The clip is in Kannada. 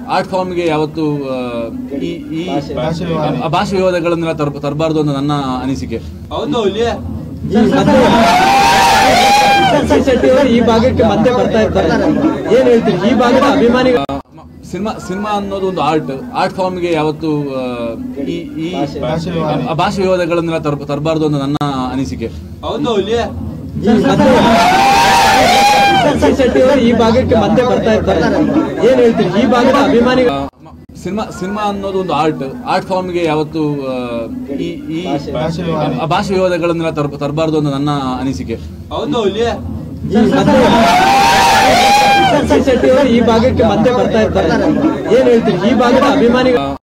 ಆರ್ಟ್ ಫಾರ್ಮ್ಗೆ ಯಾವತ್ತು ಆ, ಈ ಈ ಭಾಷೆ ವಿವಾದ. ಆ ಭಾಷೆ ವಿವಾದಗಳನ್ನೆಲ್ಲ ತರ್ ತರಬಾರ್ದು ಅಂತ ನನ್ನ ಅನಿಸಿಕೆ ಹೌದು ಹುಲಿ ದರ್ಶನ್ ಶೆಟ್ಟಿ ಅವರು ಈ ಭಾಗಕ್ಕೆ ಮತ್ತೆ ಬರ್ತಾ ಇರ್ತಾರೆ ಏನ್ ಹೇಳ್ತೀರಿ ಈ ಭಾಗದ ಅಭಿಮಾನಿಗಳು ಸಿನಿಮಾ ಸಿನಿಮಾ ಅನ್ನೋದು ಒಂದು ಆರ್ಟ್ ಆರ್ಟ್ ಫಾರ್ಮ್ಗೆ ಯಾವತ್ತು ಆ, ಈ ಈ ಭಾಷೆ ವಿವಾದ. ಆ ಭಾಷೆ ವಿವಾದಗಳನ್ನೆಲ್ಲ ತರ್ ತರಬಾರ್ದು ಅಂತ ನನ್ನ ಅನಿಸಿಕೆ ಹೌದು ಹುಲಿ ದರ್ಶನ್ ಶೆಟ್ಟಿ ಅವರು ಈ ಭಾಗಕ್ಕೆ ಮತ್ತೆ ಬರ್ತಾ ಇರ್ತಾರೆ ಏನ್ ಹೇಳ್ತೀರಿ ಈ ಭಾಗದ ಅಭಿಮಾನಿಗಳು ಸಿನಿಮಾ ಸಿನಿಮಾ ಅನ್ನೋದು ಒಂದು ಆರ್ಟ್ ಆರ್ಟ್ ಫಾರ್ಮ್ಗೆ ಯಾವತ್ತು ಆ, ಈ ಈ ಭಾಷೆ ವಿವಾದ. ಆ ಭಾಷೆ ವಿವಾದಗಳನ್ನೆಲ್ಲ ತರ್ ತರಬಾರ್ದು ಅಂತ ನನ್ನ ಅನಿಸಿಕೆ ಹೌದು ಹುಲಿ ದರ್ಶನ್ ಶೆಟ್ಟಿ ಅವರು ಈ ಭಾಗಕ್ಕೆ ಮತ್ತೆ ಬರ್ತಾ ಇರ್ತಾರೆ ಏನ್ ಹೇಳ್ತೀರಿ ಈ ಭಾಗದ ಅಭಿಮಾನಿಗಳು